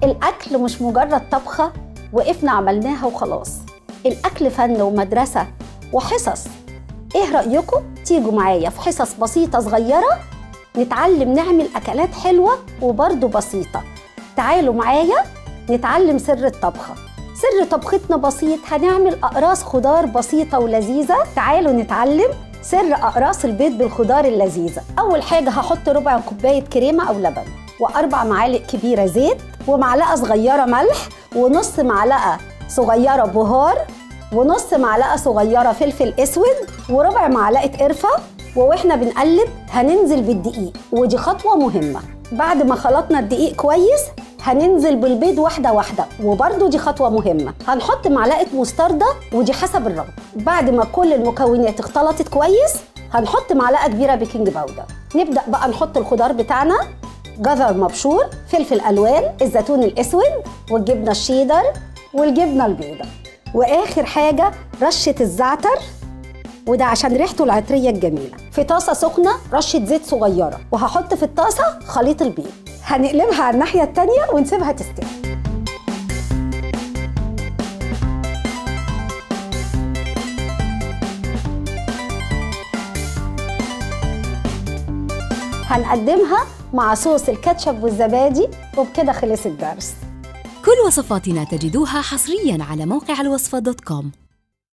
الأكل مش مجرد طبخة وقفنا عملناها وخلاص الأكل فن ومدرسة وحصص إيه رأيكم تيجوا معايا في حصص بسيطة صغيرة نتعلم نعمل أكلات حلوة وبرضه بسيطة تعالوا معايا نتعلم سر الطبخة سر طبختنا بسيط هنعمل أقراص خضار بسيطة ولذيذة تعالوا نتعلم سر أقراص البيض بالخضار اللذيذة أول حاجة هحط ربع كوباية كريمة أو لبن وأربع معالق كبيرة زيت ومعلقة صغيرة ملح ونص معلقة صغيرة بهار ونص معلقة صغيرة فلفل أسود وربع معلقة قرفة واحنا بنقلب هننزل بالدقيق ودي خطوة مهمة بعد ما خلطنا الدقيق كويس هننزل بالبيض واحدة واحدة وبرده دي خطوة مهمة هنحط معلقة مستردة ودي حسب الرغبة بعد ما كل المكونات اختلطت كويس هنحط معلقة كبيرة بيكنج باودر نبدأ بقى نحط الخضار بتاعنا جزر مبشور فلفل ألوان الزيتون الأسود والجبنة الشيدر والجبنة البيضاء وآخر حاجة رشة الزعتر وده عشان ريحته العطريه الجميله في طاسه سخنه رشه زيت صغيره وهحط في الطاسه خليط البيض هنقلبها على الناحيه التانيه ونسيبها تستوي هنقدمها مع صوص الكاتشب والزبادي وبكده خلص الدرس كل وصفاتنا تجدوها حصريا على موقع الوصفة دوت كوم